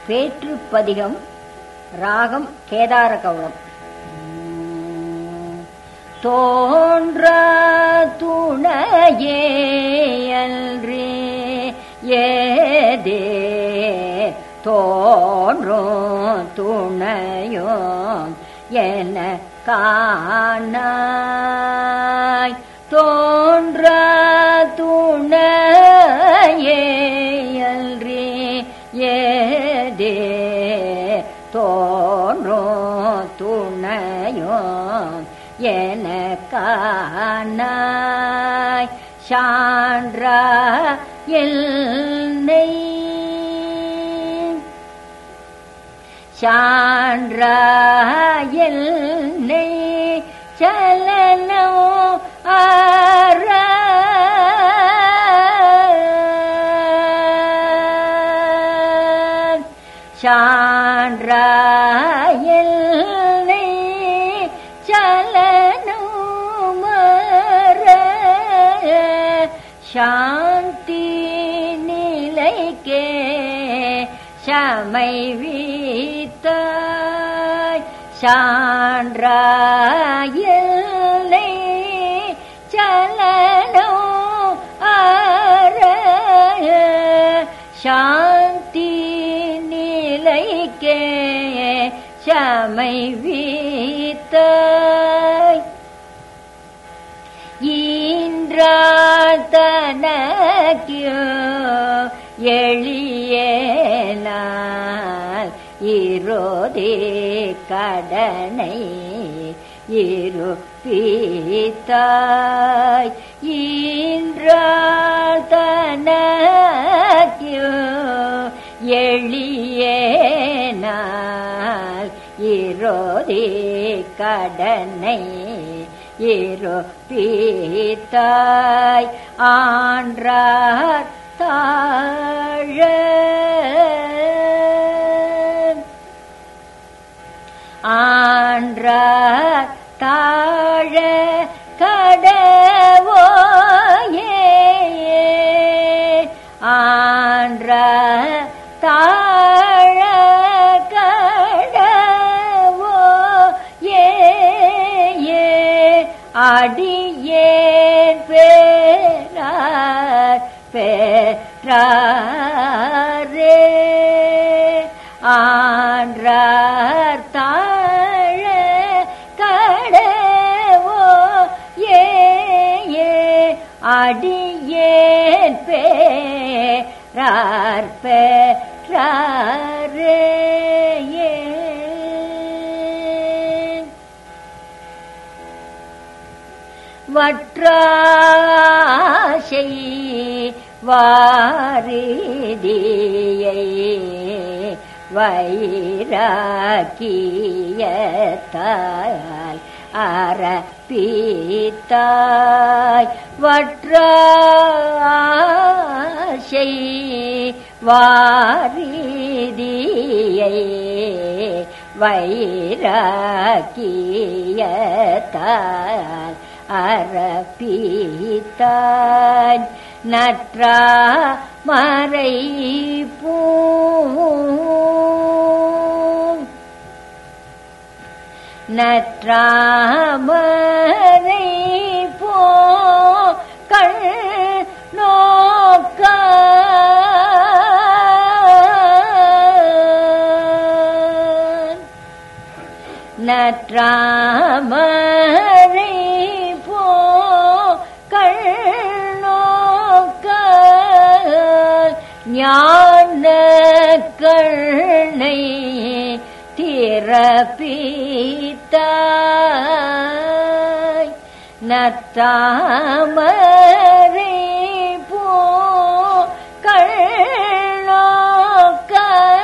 பேற்றுப்பதிகம் ராகம் கேதார கவுளம் தோன்ற துணையே அன்றே ஏதே தோன்றும் துணையும் என காணாய் தோன்ற துணையே அன்றே ஏதே தோன்றும் துணையும் என காணாய் சான்ற என்னை சான்ற என்னை சலனோ ஆர சான்ற என்னை சலனோ மர சாந்தி நிலைக்கே சமை வீத்தாய் சான்ற எல்லை சலனோ ஆர சாந்தி நிலைக்கே சமை வீத்தாய் ஈன்றாத்தனக்கியோ எளியனால் இரோதே கடனை இருப்பீத்தாய் ஈன்றாத்தனக்கியோ எளியனால் இரோதே கடனை இருப்பீத்தாய் ஆன்றார் தாழ ஆன்றார் தாழ கடவோயே ஆன்ற தாழ கடவோ ஏ ஏ அடியேன் பேரார் பேராரே ஆன்றார் தாழ கடவோ ஏ ஏ அடியேன் பேரார் பேராரே வற்றாசை வாரிதியை வைராக்கியத்தால் அறப்பீத்தாய் வற்றாசை வாரிதியை வைராக்கியத்தால் அறப்பீத்தாய் நற்றா மறை பூ நற்றாமரை போ கண் நோக்க நற்றாமரை போ கண் நோக்க ஞான கண்ணை திறப்பித்தாய் நத்தாமரை போ கண்ணோக்க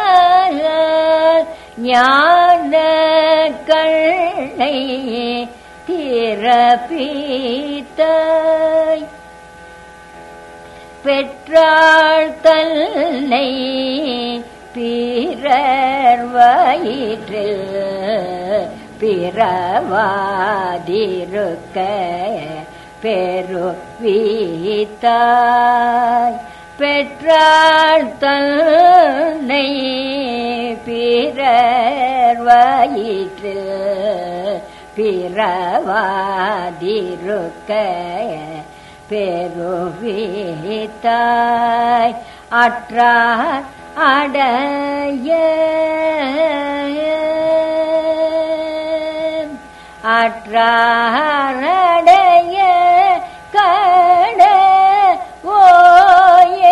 ஞான கண்ணை திறப்பித்தாய் பெற்றாள் தன்னை பிறர் வயிற்றில் பிறவாதிருக்க பெருவீத்தாய் பெற்றாள் தன்னை பிறவாதிருக்க பெருவித்தாய் அற்றார் அடைய அற்றாரடைய கட ஓயே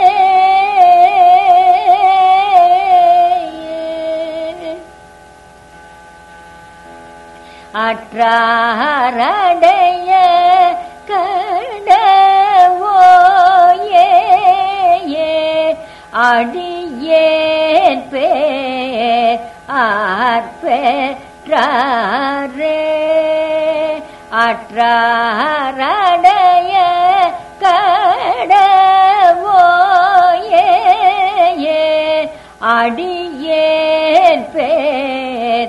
அற்றாரடைய கடவோயே அடியேன் பே ஆர்பெற்றாரே அற்றாரடைய கடவோயே அடியேன் பேர்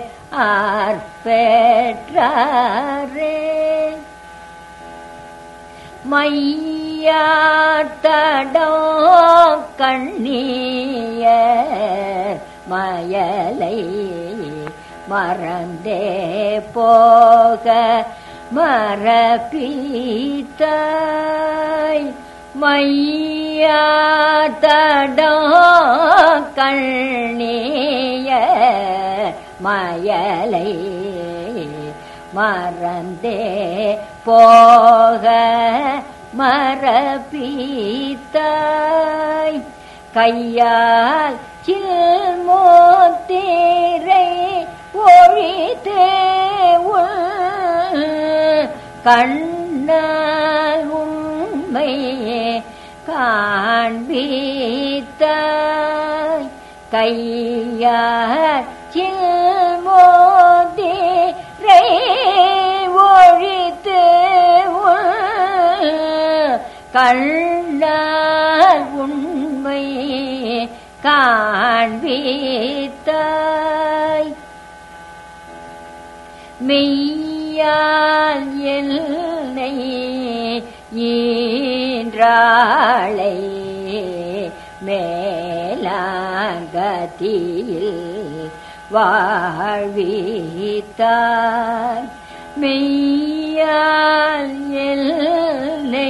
ஆர்பெற்றாரே மையாத்தடோ கண்ணிய மயலை மறந்தே போக மரபீத்தாய் மையாத்தடோ கண்ணிய மயலை மறந்தே போக மரபீத்தாய் கையால் சில்மோத்திரை ஒழித்தே உள் கண்ணால் உண்மையே காண்பித்தாய் கையால் சில்மோதிரை ஒழித்து உள் கண்ணால் உண்மை காண்பித்தாய் மெய்யால் என்னை ஈன்றாளை மேலாங்கதியில் வாழ்வித்தாய் மெய்யால் என்னை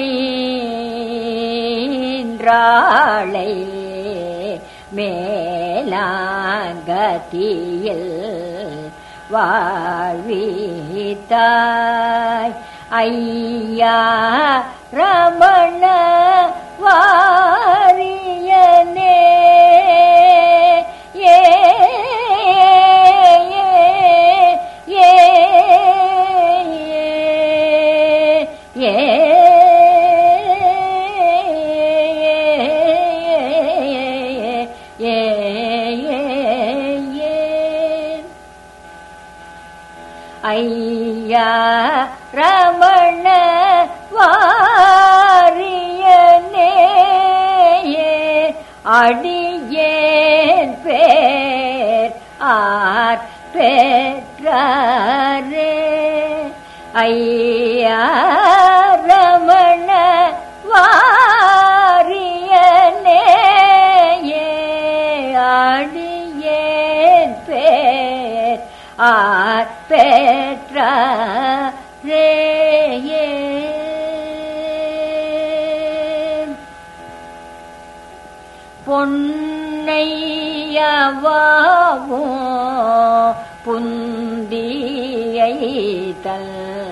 ஈன்றாளை மேலாங்கதியில் வாழ்வித்தாய் ஐயா ரமண வாரியனே ஏ ஏ ஏ ஏ ஐயா ரமண வாரியனே அடியேன் பேர் ஆர் பெற்றாரே ஐயா ரமண வாரியனே அடியேன் பேர் ஆர் பெற்றாரே பொன்னையவாவோ புந்தியை தல்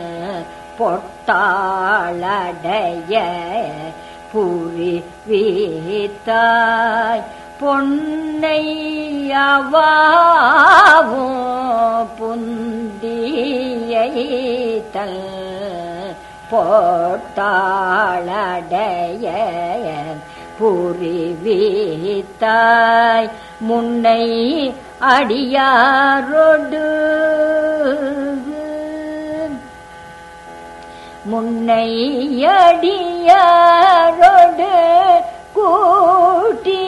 பொட்டாளடைய புரி வீத்தாய் பொன்னையவாவோ புந்தியை தல் போட்டாளடைய புரிவித்தாய் முன்னை அடியாரோடு முன்னை அடியாரோடு கூட்டி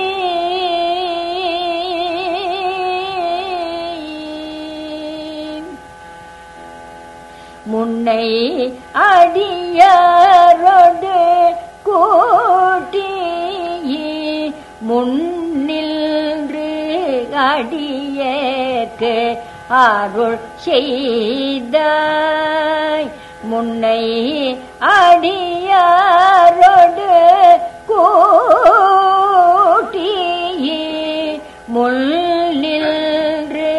முன்னை அடியாரோடு கூட்டி முன்னின்று அடியேற்கு அருள் செய்தாய் முன்னை அடியாரோடு கூட்டி முள்ளின்றே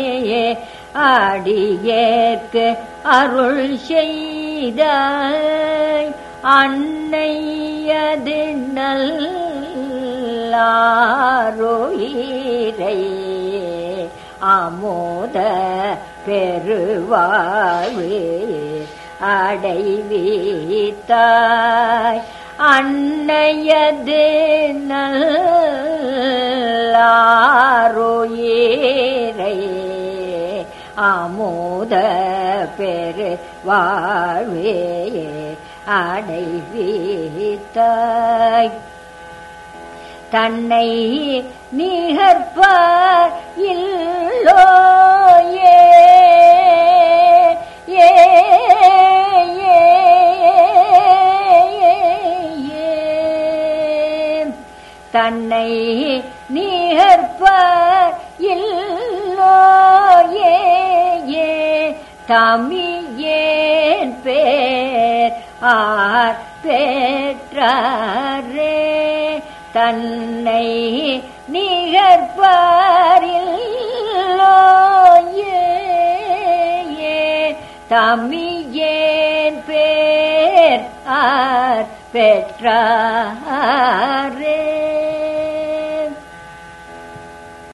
அடியேற்கு அருள் செய்தாய் அன்னையது நல்லாரோயிரை அமோத பெருவாழ்வு அடைவீத்தாய் அன்னையது நல்லாரோயிரை அமோத பெரு வாழ்வே அடைவீத்தாய் தன்னை நிகர்ப்பார் இல்லோயே ஏ ஏ, ஏ. தன்னை நிகர்ப்பார் இல்லோயே ஏ தமியேன் பேர் ஆர் பெற்றாரே தன்னை நிகர்பாரில்லோயே தமியேன் பேர் ஆர் பெற்றாரே